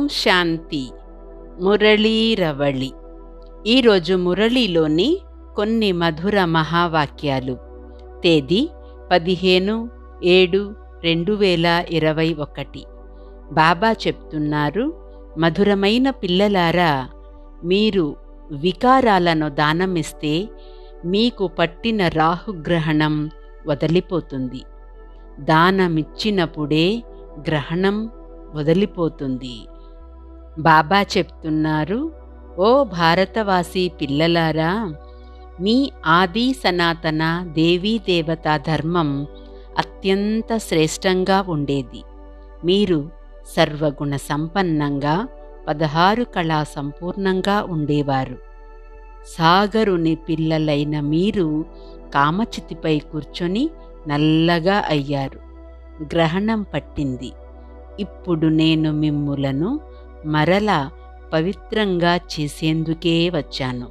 శాంతి మురళీరవళి ఈరోజు మురళిలోని కొన్ని మధుర మహావాక్యాలు తేదీ పదిహేను ఏడు రెండు వేల ఇరవై ఒకటి బాబా చెప్తున్నారు మధురమైన పిల్లలారా మీరు వికారాలను దానమిస్తే మీకు పట్టిన రాహుగ్రహణం వదిలిపోతుంది దానమిచ్చినప్పుడే గ్రహణం వదిలిపోతుంది బాబా చెప్తున్నారు ఓ భారతవాసి పిల్లలారా మీ ఆది సనాతన దేవీ దేవతా ధర్మం అత్యంత శ్రేష్టంగా ఉండేది మీరు సర్వగుణ సంపన్నంగా పదహారు కళా సంపూర్ణంగా ఉండేవారు సాగరుని పిల్లలైన మీరు కామచితిపై కూర్చొని నల్లగా అయ్యారు గ్రహణం పట్టింది ఇప్పుడు నేను మిమ్ములను మరల పవిత్రంగా చేసేందుకే వచ్చాను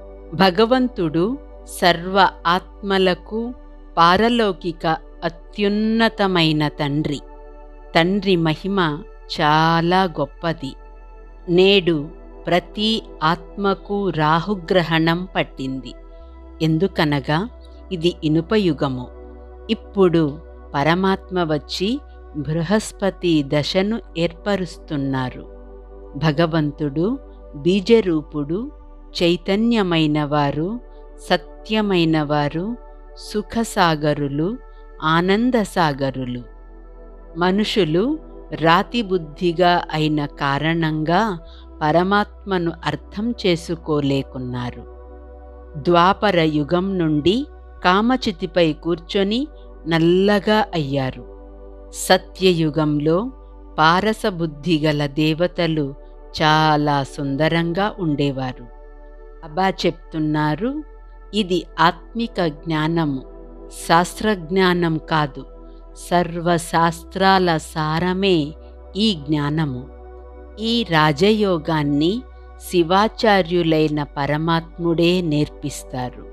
భగవంతుడు సర్వ ఆత్మలకు పారలౌకిక అత్యున్నతమైన తండ్రి తండ్రి మహిమ చాలా గొప్పది నేడు ప్రతి ఆత్మకు రాహుగ్రహణం పట్టింది ఎందుకనగా ఇది ఇనుపయుగము ఇప్పుడు పరమాత్మ వచ్చి బృహస్పతి దశను ఏర్పరుస్తున్నారు భగవంతుడు బీజరూపుడు చైతన్యమైన వారు సత్యమైన వారు సుఖసాగరులు ఆనందసాగరులు మనుషులు రాతిబుద్ధిగా అయిన కారణంగా పరమాత్మను అర్థం చేసుకోలేకున్నారు ద్వాపర యుగం నుండి కామచితిపై కూర్చొని నల్లగా అయ్యారు సత్యయుగంలో పారసబుద్ధి గల దేవతలు చాలా సుందరంగా ఉండేవారు బాబా చెప్తున్నారు ఇది ఆత్మిక జ్ఞానము శాస్త్రజ్ఞానం కాదు సర్వశాస్త్రాల సారమే ఈ జ్ఞానము ఈ రాజయోగాన్ని శివాచార్యులైన పరమాత్ముడే నేర్పిస్తారు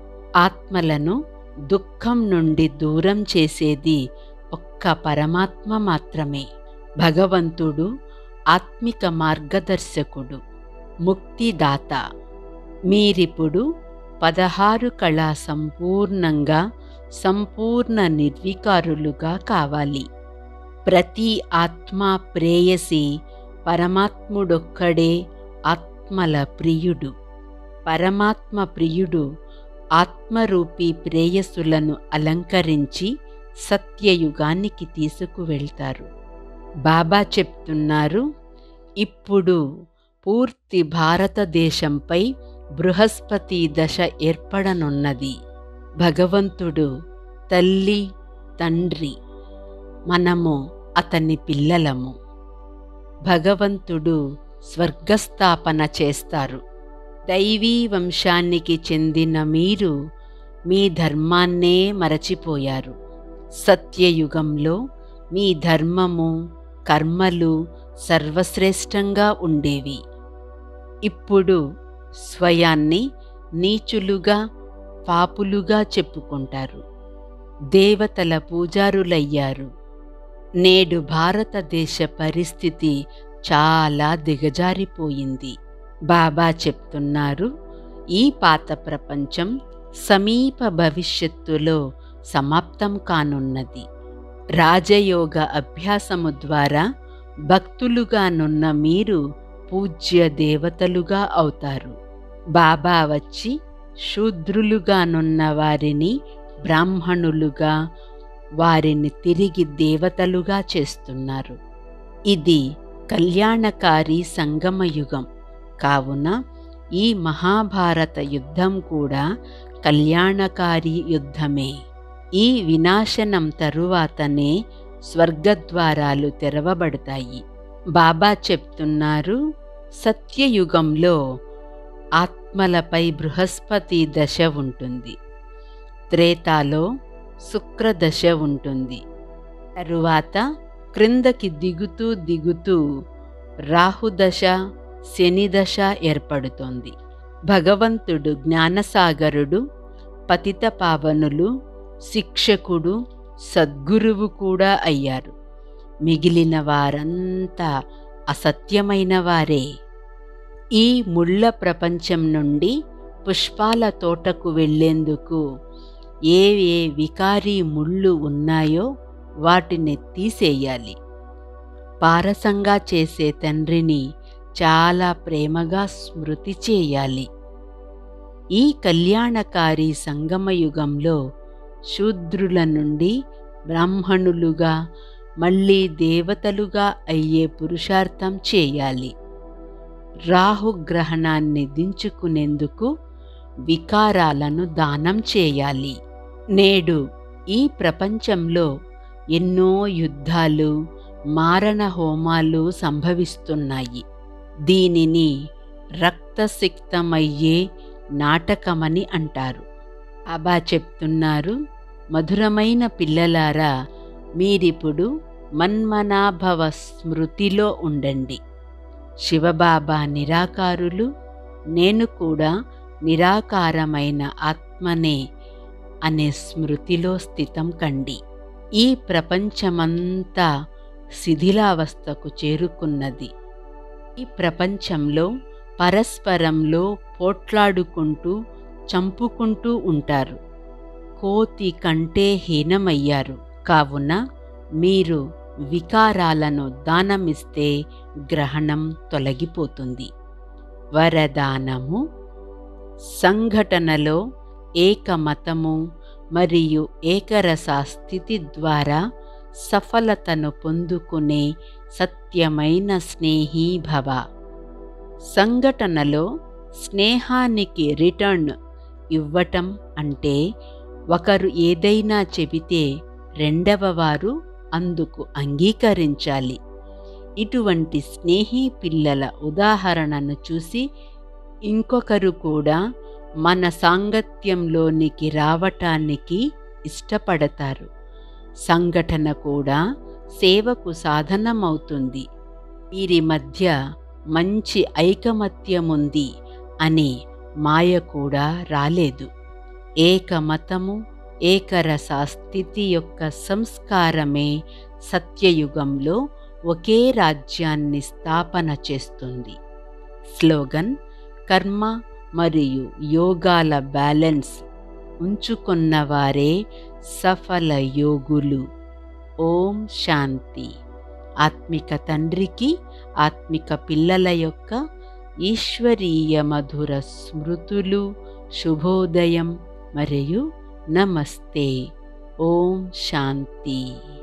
ఆత్మలను దుఃఖం నుండి దూరం చేసేది ఒక్క పరమాత్మ మాత్రమే భగవంతుడు ఆత్మిక మార్గదర్శకుడు ముక్తిదాత మీరిప్పుడు పదహారు కళా సంపూర్ణంగా సంపూర్ణ నిర్వికారులుగా కావాలి ప్రతి ఆత్మ ప్రేయసి పరమాత్ముడొక్కడే ఆత్మల ప్రియుడు పరమాత్మ ప్రియుడు ఆత్మరూపీ ప్రేయసులను అలంకరించి సత్యయుగానికి తీసుకువెళ్తారు బాబా చెప్తున్నారు ఇప్పుడు పూర్తి భారతదేశంపై బృహస్పతి దశ ఏర్పడనున్నది భగవంతుడు తల్లి తండ్రి మనము అతని పిల్లలము భగవంతుడు స్వర్గస్థాపన చేస్తారు దైవీ వంశానికి చెందిన మీరు మీ ధర్మాన్నే మరచిపోయారు సత్యయుగంలో మీ ధర్మము కర్మలు సర్వశ్రేష్టంగా ఉండేవి ఇప్పుడు స్వయాన్ని నీచులుగా పాపులుగా చెప్పుకుంటారు దేవతల పూజారులయ్యారు నేడు భారతదేశ పరిస్థితి చాలా దిగజారిపోయింది బాబా చెప్తున్నారు ఈ పాత ప్రపంచం సమీప భవిష్యత్తులో సమాప్తం కానున్నది రాజయోగ అభ్యాసము ద్వారా భక్తులుగానున్న మీరు పూజ్య దేవతలుగా అవుతారు బాబా వచ్చి శూద్రులుగానున్న వారిని బ్రాహ్మణులుగా వారిని తిరిగి దేవతలుగా చేస్తున్నారు ఇది కళ్యాణకారి సంగమయుగం కావున ఈ మహాభారత యుద్ధం కూడా కళ్యాణకారి యుద్ధమే ఈ వినాశనం తరువాతనే స్వర్గద్వారాలు తెరవబడతాయి బాబా చెప్తున్నారు సత్యయుగంలో ఆత్మలపై బృహస్పతి దశ ఉంటుంది త్రేతాలో శుక్రదశ ఉంటుంది తరువాత క్రిందకి దిగుతూ దిగుతూ రాహుదశ శనిదశ ఏర్పడుతోంది భగవంతుడు జ్ఞానసాగరుడు పతిత పావనులు శిక్షకుడు సద్గురువు కూడా అయ్యారు మిగిలిన వారంతా అసత్యమైన వారే ఈ ముళ్ళ ప్రపంచం నుండి పుష్పాల తోటకు వెళ్ళేందుకు ఏ ఏ వికారీ ముళ్ళు ఉన్నాయో వాటిని తీసేయాలి పారసంగా చేసే తండ్రిని చాలా ప్రేమగా స్మృతి చేయాలి ఈ కళ్యాణకారి సంగమయుగంలో శూద్రుల నుండి బ్రాహ్మణులుగా మళ్ళీ దేవతలుగా అయ్యే పురుషార్థం చేయాలి రాహుగ్రహణాన్ని దించుకునేందుకు వికారాలను దానం చేయాలి నేడు ఈ ప్రపంచంలో ఎన్నో యుద్ధాలు మారణ హోమాలు సంభవిస్తున్నాయి దీనిని రక్తసిక్తమయ్యే నాటకమని అంటారు అబా చెప్తున్నారు మధురమైన పిల్లలారా మీరిప్పుడు మన్మనాభవ స్మృతిలో ఉండండి శివబాబా నిరాకారులు నేను కూడా నిరాకారమైన ఆత్మనే అనే స్మృతిలో స్థితం కండి ఈ ప్రపంచమంతా శిథిలావస్థకు చేరుకున్నది ఈ ప్రపంచంలో పరస్పరంలో పోట్లాడుకుంటూ చంపుకుంటూ ఉంటారు కోతి కంటే హీనమయ్యారు కావున మీరు వికారాలను దానమిస్తే గ్రహణం తొలగిపోతుంది వరదానము సంఘటనలో ఏకమతము మరియు ఏకరస స్థితి ద్వారా సఫలతను పొందుకునే సత్యమైన స్నేహీభవ సంఘటనలో స్నేహానికి రిటర్న్ ఇవ్వటం అంటే ఒకరు ఏదైనా చెబితే రెండవ వారు అందుకు అంగీకరించాలి ఇటువంటి స్నేహీ పిల్లల ఉదాహరణను చూసి ఇంకొకరు కూడా మన సాంగత్యంలోనికి రావటానికి ఇష్టపడతారు సంఘటన కూడా సేవకు సాధనమవుతుంది వీరి మధ్య మంచి ఐకమత్యముంది అనే మాయ కూడా రాలేదు ఏకమతము ఏకరస స్థితి యొక్క సంస్కారమే సత్యయుగంలో ఒకే రాజ్యాన్ని స్థాపన చేస్తుంది స్లోగన్ కర్మ మరియు యోగాల బ్యాలెన్స్ ఉంచుకున్నవారే సఫల యోగులు ఓం శాంతి ఆత్మిక తండ్రికి ఆత్మిక పిల్లల యొక్క ఈశ్వరీయ మధుర స్మృతులు శుభోదయం మరియు నమస్తే ఓం శాంతి